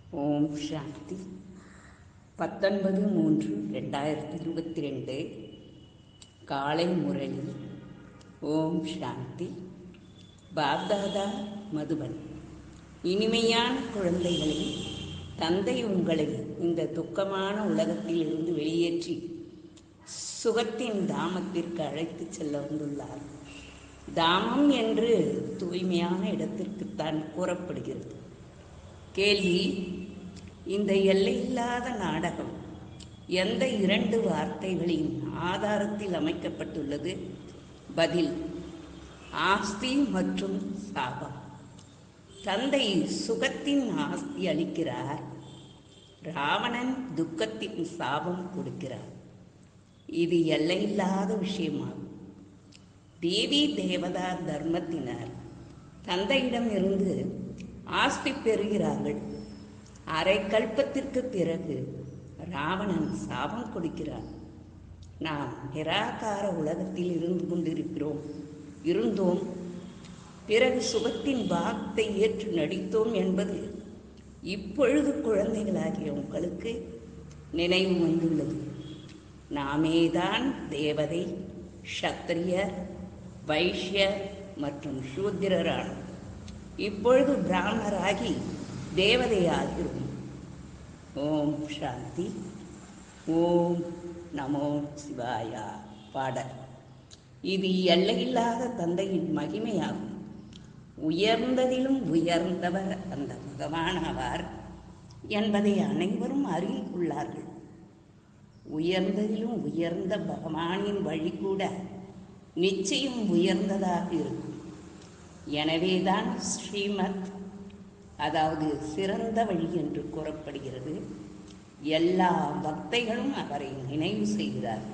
ஓம் சாந்தி பத்தொன்பது மூன்று ரெண்டாயிரத்தி இருபத்தி ரெண்டு காலை முரளி ஓம் சாந்தி பாப்தாதா மதுபன் இனிமையான குழந்தைகளே தந்தை உங்களை இந்த துக்கமான உலகத்தில் இருந்து வெளியேற்றி சுகத்தின் தாமத்திற்கு அழைத்துச் செல்ல வந்துள்ளார் தாமம் என்று தூய்மையான இடத்திற்குத்தான் கூறப்படுகிறது கேள்வி இந்த எல்லையில்லாத நாடகம் எந்த இரண்டு வார்த்தைகளின் ஆதாரத்தில் அமைக்கப்பட்டுள்ளது பதில் ஆஸ்தி மற்றும் சாபம் தந்தை சுகத்தின் ஆஸ்தி அளிக்கிறார் ராவணன் துக்கத்தின் சாபம் கொடுக்கிறார் இது எல்லையில்லாத விஷயமாகும் தேவி தேவதா தர்மத்தினர் தந்தையிடம் இருந்து ஆஸ்தி பெறுகிறார்கள் அரை கல்பத்திற்கு பிறகு ராவணன் சாபம் கொடுக்கிறான் நாம் நிராகார உலகத்தில் இருந்து கொண்டிருக்கிறோம் இருந்தோம் பிறகு சுகத்தின் பாகத்தை ஏற்று நடித்தோம் என்பது இப்பொழுது குழந்தைகளாகிய உங்களுக்கு நினைவு வந்துள்ளது நாமேதான் தேவதை சத்திரியர் வைஷ்யர் மற்றும் சூத்திரரானோம் இப்பொழுது பிராமணராகி தேவதையாகிறோம் ஓம் சாந்தி ஓம் நமோ சிவாயா பாடல் இது எல்லையில்லாத தந்தையின் மகிமையாகும் உயர்ந்ததிலும் உயர்ந்தவர் அந்த பகவான் ஆவார் என்பதை அனைவரும் அறிந்துள்ளார்கள் உயர்ந்ததிலும் உயர்ந்த பகவானின் வழி கூட நிச்சயம் உயர்ந்ததாக இருக்கும் எனவேதான் ஸ்ரீமத் அதாவது சிறந்த வழி என்று கூறப்படுகிறது எல்லா பக்தைகளும் அவரை நினைவு செய்கிறார்கள்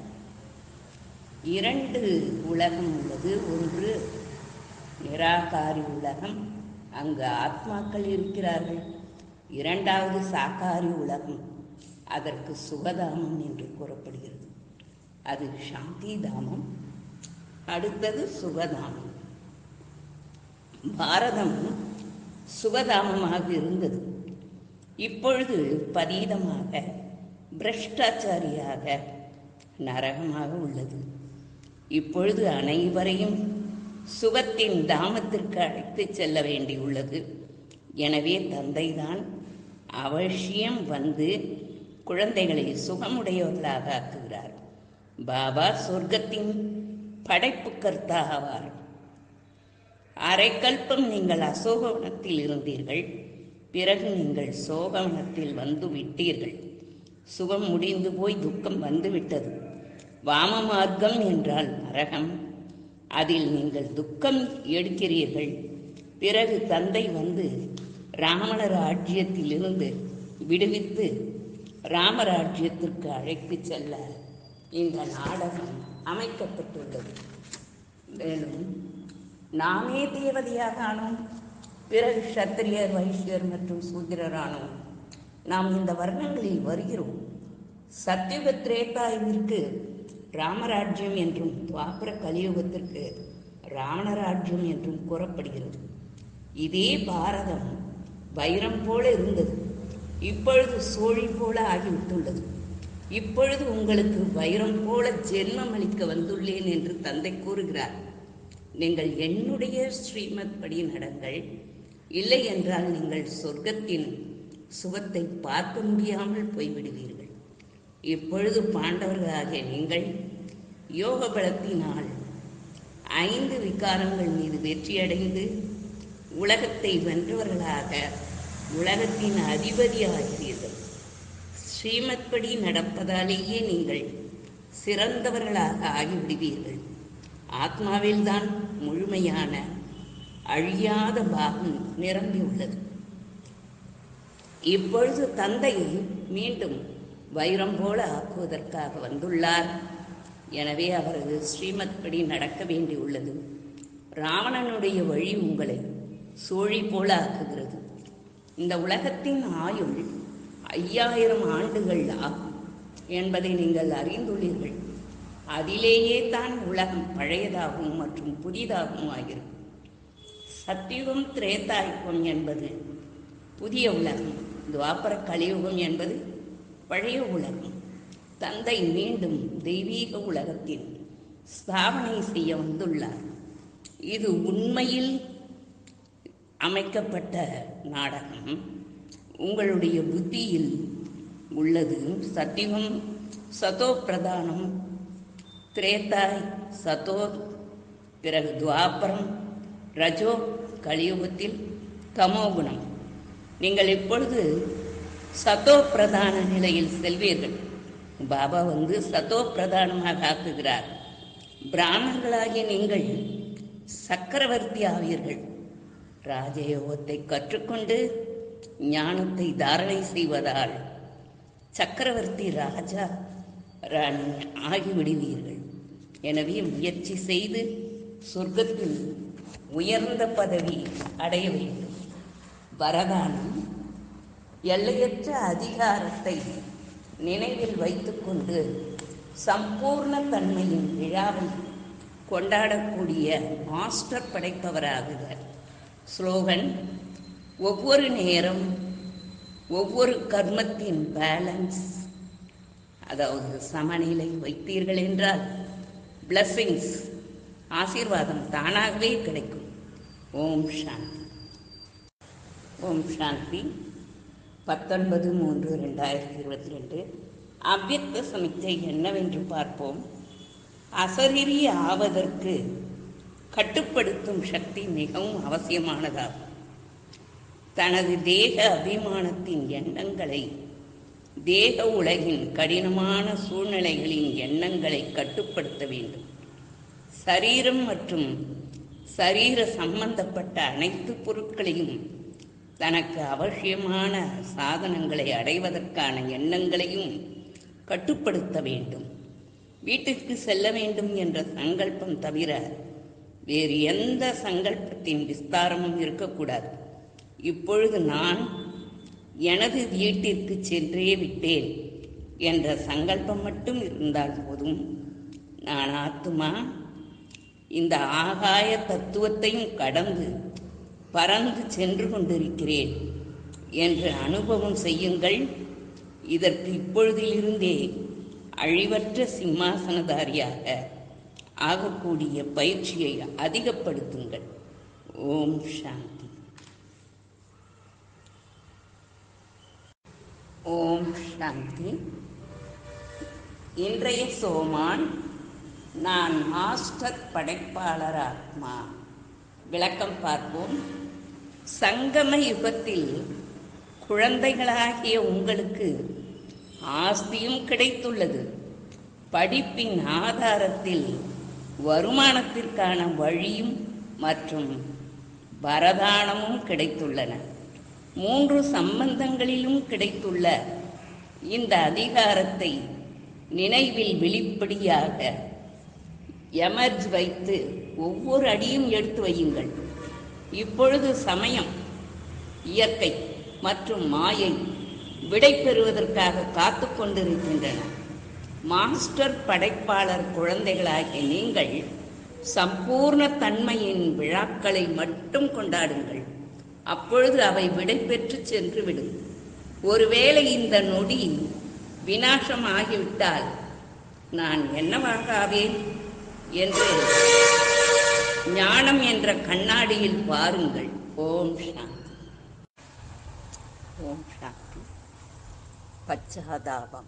இரண்டு உலகம் உள்ளது ஒன்று நிராகாரி உலகம் அங்கு ஆத்மாக்கள் இருக்கிறார்கள் இரண்டாவது சாக்காரி உலகம் அதற்கு சுகதாமம் என்று கூறப்படுகிறது அது சாந்தி தாமம் அடுத்தது சுகதாமம் பாரதம் சுகதாமமாக இருந்தது இப்பொழுது பதீதமாக பிரஷ்டாச்சாரியாக நரகமாக உள்ளது இப்பொழுது அனைவரையும் சுகத்தின் தாமத்திற்கு அழைத்துச் செல்ல வேண்டியுள்ளது எனவே தந்தைதான் அவசியம் வந்து குழந்தைகளை சுகமுடையவர்களாக ஆக்குகிறார் பாபா சொர்க்கத்தின் படைப்பு கர்த்தா ஆவார் அரைக்கல்பம் நீங்கள் அசோகவனத்தில் இருந்தீர்கள் பிறகு நீங்கள் சோகவனத்தில் வந்து விட்டீர்கள் சுகம் முடிந்து போய் துக்கம் வந்துவிட்டது வாம மார்க்கம் என்றால் நரகம் அதில் நீங்கள் துக்கம் எடுக்கிறீர்கள் பிறகு தந்தை வந்து ராமணர் ஆட்சியத்திலிருந்து விடுவித்து ராமராஜ்யத்திற்கு அழைத்து செல்ல இந்த நாடகம் அமைக்கப்பட்டுள்ளது மேலும் நாமே தேவதையாக ஆனோம் பிறகு சத்திரியர் வைஷ்யர் மற்றும் சூத்திரரானோம் நாம் இந்த வர்ணங்களில் வருகிறோம் சத்தியுக திரேதாயுவிற்கு ராமராஜ்யம் என்றும் துவாபர கலியுகத்திற்கு ராவணராஜ்யம் என்றும் கூறப்படுகிறது இதே பாரதம் வைரம் போல இருந்தது இப்பொழுது சோழி போல ஆகிவிட்டுள்ளது இப்பொழுது உங்களுக்கு வைரம் போல ஜென்மம் அளிக்க வந்துள்ளேன் என்று தந்தை கூறுகிறார் நீங்கள் என்னுடைய ஸ்ரீமத் படி நடங்கள் இல்லை என்றால் நீங்கள் சொர்க்கத்தின் சுகத்தை பார்க்க முடியாமல் போய்விடுவீர்கள் இப்பொழுது பாண்டவர்களாகிய நீங்கள் யோக பலத்தினால் ஐந்து விகாரங்கள் மீது வெற்றியடைந்து உலகத்தை வென்றவர்களாக உலகத்தின் அதிபதியாகிறீர்கள் ஸ்ரீமத் படி நடப்பதாலேயே நீங்கள் சிறந்தவர்களாக ஆகிவிடுவீர்கள் ஆத்மாவில்தான் முழுமையான அழியாத பாகம் நிரம்பியுள்ளது இப்பொழுது தந்தையை மீண்டும் வைரம் போல ஆக்குவதற்காக வந்துள்ளார் எனவே அவரது ஸ்ரீமத் படி நடக்க வேண்டியுள்ளது ராவணனுடைய வழி உங்களை சோழி போல ஆக்குகிறது இந்த உலகத்தின் ஆயுள் ஐயாயிரம் ஆண்டுகள் ஆகும் என்பதை நீங்கள் அறிந்துள்ளீர்கள் அதிலேயே தான் உலகம் பழையதாகவும் மற்றும் புதிதாகவும் ஆகிறது சத்தியுகம் திரேதாயுகம் என்பது புதிய உலகம் துவாபர கலியுகம் என்பது பழைய உலகம் தந்தை மீண்டும் தெய்வீக உலகத்தில் ஸ்தாபனை செய்ய வந்துள்ளார் இது உண்மையில் அமைக்கப்பட்ட நாடகம் உங்களுடைய புத்தியில் உள்ளது சத்தியம் சதோ பிரதானம் திரேதாய் சதோ பிறகு துவாபரம் ரஜோ கலியுகத்தில் தமோகுணம் நீங்கள் இப்பொழுது சதோ பிரதான நிலையில் செல்வீர்கள் பாபா வந்து சதோ பிரதானமாக ஆக்குகிறார் பிராமணர்களாகிய நீங்கள் சக்கரவர்த்தி ஆவீர்கள் ராஜயோகத்தை கற்றுக்கொண்டு ஞானத்தை தாரணை செய்வதால் சக்கரவர்த்தி ராஜா ராணி ஆகிவிடுவீர்கள் எனவே முயற்சி செய்து சொர்க்கத்தில் உயர்ந்த பதவி அடைய வேண்டும் வரதானம் எல்லையற்ற அதிகாரத்தை நினைவில் வைத்துக்கொண்டு சம்பூர்ண தன்மையின் விழாவை கொண்டாடக்கூடிய மாஸ்டர் படைப்பவராகுக ஸ்லோகன் ஒவ்வொரு நேரம் ஒவ்வொரு கர்மத்தின் பேலன்ஸ் அதாவது சமநிலை வைத்தீர்கள் என்றால் பிளஸ்ஸிங்ஸ் ஆசீர்வாதம் தானாகவே கிடைக்கும் ஓம் சாந்தி ஓம் சாந்தி பத்தொன்பது மூன்று ரெண்டாயிரத்தி இருபத்தி ரெண்டு அவ்யக்த சமிக்கை என்னவென்று பார்ப்போம் அசரீரி ஆவதற்கு கட்டுப்படுத்தும் சக்தி மிகவும் அவசியமானதாகும் தனது தேக அபிமானத்தின் எண்ணங்களை தேக உலகின் கடினமான சூழ்நிலைகளின் எண்ணங்களை கட்டுப்படுத்த வேண்டும் சரீரம் மற்றும் சரீர சம்பந்தப்பட்ட அனைத்து பொருட்களையும் தனக்கு அவசியமான சாதனங்களை அடைவதற்கான எண்ணங்களையும் கட்டுப்படுத்த வேண்டும் வீட்டிற்கு செல்ல வேண்டும் என்ற சங்கல்பம் தவிர வேறு எந்த சங்கல்பத்தின் விஸ்தாரமும் இருக்கக்கூடாது இப்பொழுது நான் எனது வீட்டிற்கு சென்றே விட்டேன் என்ற சங்கல்பம் மட்டும் இருந்தால் போதும் நான் ஆத்துமா இந்த ஆகாய தத்துவத்தையும் கடந்து பறந்து சென்று கொண்டிருக்கிறேன் என்று அனுபவம் செய்யுங்கள் இதற்கு இப்பொழுதிலிருந்தே அழிவற்ற சிம்மாசனதாரியாக ஆகக்கூடிய பயிற்சியை அதிகப்படுத்துங்கள் ஓம் சாந்தி ஓம் சாந்தி இன்றைய சோமான் நான் மாஸ்டர் படைப்பாளர் ஆத்மா விளக்கம் பார்ப்போம் சங்கம யுகத்தில் குழந்தைகளாகிய உங்களுக்கு ஆஸ்தியும் கிடைத்துள்ளது படிப்பின் ஆதாரத்தில் வருமானத்திற்கான வழியும் மற்றும் வரதானமும் கிடைத்துள்ளன மூன்று சம்பந்தங்களிலும் கிடைத்துள்ள இந்த அதிகாரத்தை நினைவில் வெளிப்படியாக எமர்ஜ் வைத்து ஒவ்வொரு அடியும் எடுத்து வையுங்கள் இப்பொழுது சமயம் இயற்கை மற்றும் மாயை விடை பெறுவதற்காக காத்து கொண்டிருக்கின்றன மாஸ்டர் படைப்பாளர் குழந்தைகளாகிய நீங்கள் சம்பூர்ண தன்மையின் விழாக்களை மட்டும் கொண்டாடுங்கள் அப்பொழுது அவை விடை பெற்று சென்று விடும் ஒருவேளை இந்த நொடி வினாசம் ஆகிவிட்டால் நான் என்னவாக ஆவேன் என்று ஞானம் என்ற கண்ணாடியில் பாருங்கள் ஓம் சாந்தி ஓம் சாந்தி பச்சாதாபம்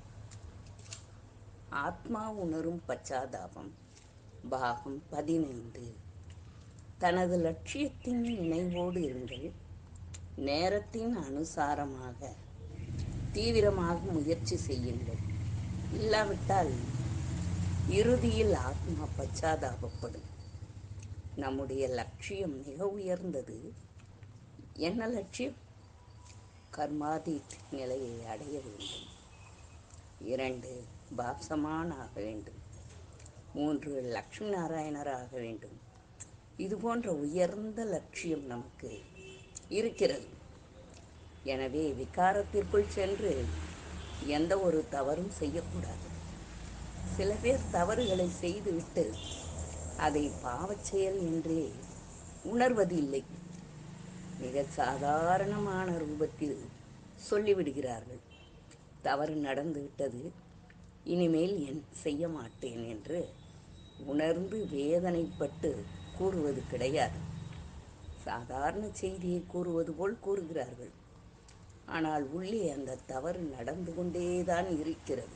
ஆத்மா உணரும் பச்சாதாபம் பாகம் பதினைந்து தனது லட்சியத்தின் நினைவோடு இருங்கள் நேரத்தின் அனுசாரமாக தீவிரமாக முயற்சி செய்யுங்கள் இல்லாவிட்டால் இறுதியில் ஆத்மா பச்சாதாபப்படும் நம்முடைய லட்சியம் மிக உயர்ந்தது என்ன லட்சியம் கர்மாதீத் நிலையை அடைய வேண்டும் இரண்டு பாப்சமான் ஆக வேண்டும் மூன்று லக்ஷ்மி நாராயணர் ஆக வேண்டும் இது போன்ற உயர்ந்த லட்சியம் நமக்கு இருக்கிறது எனவே விகாரத்திற்குள் சென்று எந்த ஒரு தவறும் செய்யக்கூடாது சில பேர் தவறுகளை செய்துவிட்டு அதை பாவச் செயல் என்றே உணர்வதில்லை மிக சாதாரணமான ரூபத்தில் சொல்லிவிடுகிறார்கள் தவறு நடந்து விட்டது இனிமேல் என் செய்ய மாட்டேன் என்று உணர்ந்து வேதனைப்பட்டு கூறுவது கிடையாது சாதாரண செய்தியை கூறுவது போல் கூறுகிறார்கள் ஆனால் உள்ளே அந்த தவறு நடந்து கொண்டேதான் இருக்கிறது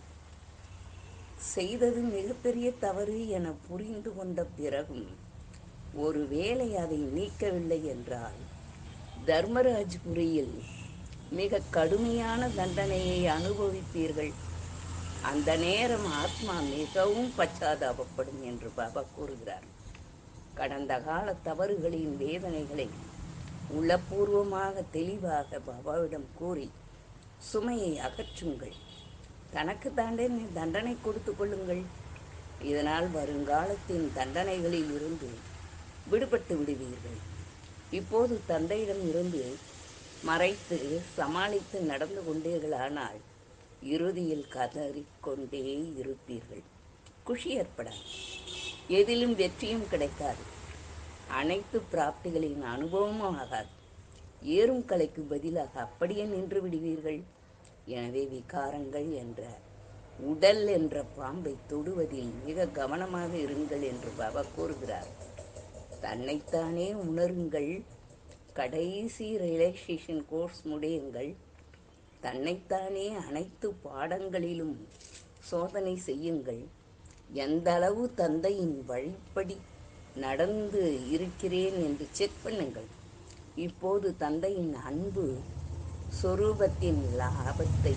செய்தது மிகப்பெரிய தவறு என புரிந்து கொண்ட பிறகும் ஒருவேளை அதை நீக்கவில்லை என்றால் தர்மராஜ்புரியில் மிக கடுமையான தண்டனையை அனுபவிப்பீர்கள் அந்த நேரம் ஆத்மா மிகவும் பச்சாதாபப்படும் என்று பாபா கூறுகிறார் கடந்த கால தவறுகளின் வேதனைகளை உள்ளபூர்வமாக தெளிவாக பாபாவிடம் கூறி சுமையை அகற்றுங்கள் தனக்கு தாண்டே தண்டனை கொடுத்து கொள்ளுங்கள் இதனால் வருங்காலத்தின் தண்டனைகளில் இருந்து விடுபட்டு விடுவீர்கள் இப்போது தந்தையிடம் இருந்து மறைத்து சமாளித்து நடந்து கொண்டீர்களானால் இறுதியில் கதறிக்கொண்டே இருப்பீர்கள் குஷி ஏற்படாது எதிலும் வெற்றியும் கிடைக்காது அனைத்து பிராப்திகளின் அனுபவமும் ஆகாது ஏறும் கலைக்கு பதிலாக அப்படியே நின்று விடுவீர்கள் எனவே விகாரங்கள் என்ற உடல் என்ற பாம்பை தொடுவதில் மிக கவனமாக இருங்கள் என்று பாபா கூறுகிறார் தன்னைத்தானே உணருங்கள் கடைசி ரிலாக்ஸேஷன் கோர்ஸ் முடியுங்கள் தன்னைத்தானே அனைத்து பாடங்களிலும் சோதனை செய்யுங்கள் எந்த அளவு தந்தையின் வழிப்படி நடந்து இருக்கிறேன் என்று செக் பண்ணுங்கள் இப்போது தந்தையின் அன்பு சொரூபத்தின் லாபத்தை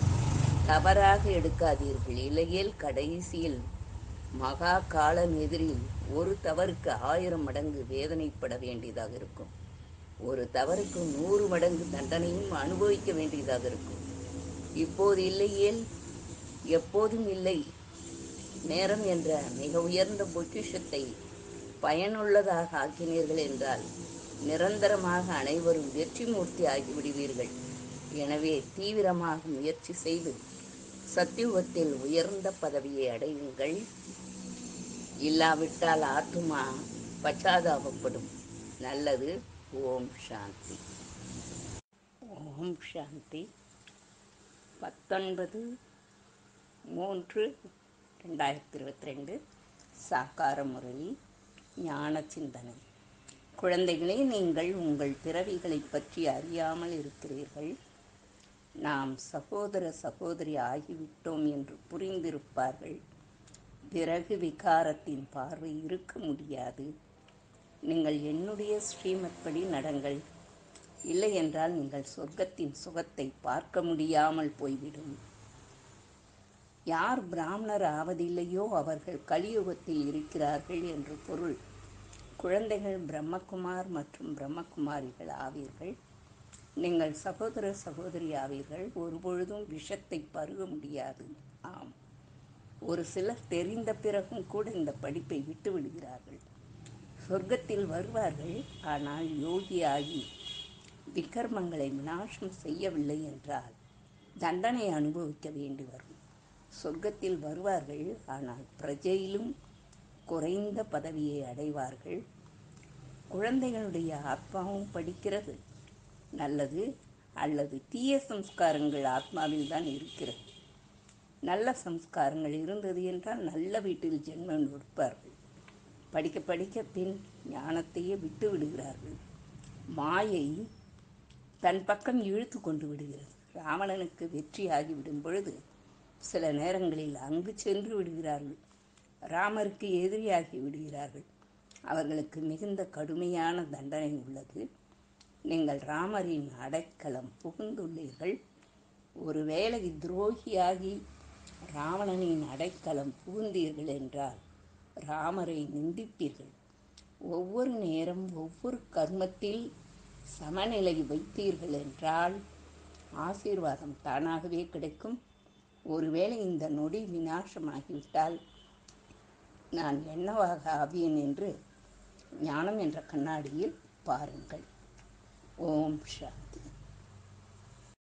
தவறாக எடுக்காதீர்கள் இல்லையேல் கடைசியில் மகா காலம் எதிரில் ஒரு தவறுக்கு ஆயிரம் மடங்கு வேதனைப்பட வேண்டியதாக இருக்கும் ஒரு தவறுக்கு நூறு மடங்கு தண்டனையும் அனுபவிக்க வேண்டியதாக இருக்கும் இப்போது இல்லையேல் எப்போதும் இல்லை நேரம் என்ற மிக உயர்ந்த பொக்கிஷத்தை பயனுள்ளதாக ஆக்கினீர்கள் என்றால் நிரந்தரமாக அனைவரும் வெற்றி மூர்த்தி ஆகிவிடுவீர்கள் எனவே தீவிரமாக முயற்சி செய்து சத்தியுகத்தில் உயர்ந்த பதவியை அடையுங்கள் இல்லாவிட்டால் ஆத்துமா பச்சாதாபப்படும் நல்லது ஓம் சாந்தி ஓம் சாந்தி பத்தொன்பது மூன்று ரெண்டாயிரத்தி இருபத்தி ரெண்டு சாக்கார முரளி ஞான சிந்தனை குழந்தைகளே நீங்கள் உங்கள் பிறவிகளை பற்றி அறியாமல் இருக்கிறீர்கள் நாம் சகோதர சகோதரி ஆகிவிட்டோம் என்று புரிந்திருப்பார்கள் பிறகு விகாரத்தின் பார்வை இருக்க முடியாது நீங்கள் என்னுடைய ஸ்ரீமத் படி நடங்கள் இல்லை என்றால் நீங்கள் சொர்க்கத்தின் சுகத்தை பார்க்க முடியாமல் போய்விடும் யார் பிராமணர் ஆவதில்லையோ அவர்கள் கலியுகத்தில் இருக்கிறார்கள் என்று பொருள் குழந்தைகள் பிரம்மகுமார் மற்றும் பிரம்மகுமாரிகள் ஆவீர்கள் நீங்கள் சகோதர சகோதரி ஆவீர்கள் ஒருபொழுதும் விஷத்தை பருக முடியாது ஆம் ஒரு சிலர் தெரிந்த பிறகும் கூட இந்த படிப்பை விட்டு விடுகிறார்கள் சொர்க்கத்தில் வருவார்கள் ஆனால் யோகியாகி விக்கர்மங்களை விநாசம் செய்யவில்லை என்றால் தண்டனை அனுபவிக்க வேண்டி வரும் சொர்க்கத்தில் வருவார்கள் ஆனால் பிரஜையிலும் குறைந்த பதவியை அடைவார்கள் குழந்தைகளுடைய ஆத்மாவும் படிக்கிறது நல்லது அல்லது தீய சம்ஸ்காரங்கள் ஆத்மாவில் தான் இருக்கிறது நல்ல சம்ஸ்காரங்கள் இருந்தது என்றால் நல்ல வீட்டில் ஜென்மம் கொடுப்பார்கள் படிக்க படிக்க பின் ஞானத்தையே விட்டு விடுகிறார்கள் மாயை தன் பக்கம் இழுத்து கொண்டு விடுகிறது ராவணனுக்கு வெற்றி ஆகிவிடும் பொழுது சில நேரங்களில் அங்கு சென்று விடுகிறார்கள் ராமருக்கு எதிரியாகி விடுகிறார்கள் அவர்களுக்கு மிகுந்த கடுமையான தண்டனை உள்ளது நீங்கள் ராமரின் அடைக்கலம் புகுந்துள்ளீர்கள் ஒருவேளை துரோகியாகி ராவணனின் அடைக்கலம் புகுந்தீர்கள் என்றால் ராமரை நிந்திப்பீர்கள் ஒவ்வொரு நேரம் ஒவ்வொரு கர்மத்தில் சமநிலை வைத்தீர்கள் என்றால் ஆசீர்வாதம் தானாகவே கிடைக்கும் ஒருவேளை இந்த நொடி விநாசமாகிவிட்டால் நான் என்னவாக ஆவேன் என்று ஞானம் என்ற கண்ணாடியில் பாருங்கள் ஓம் சாந்தி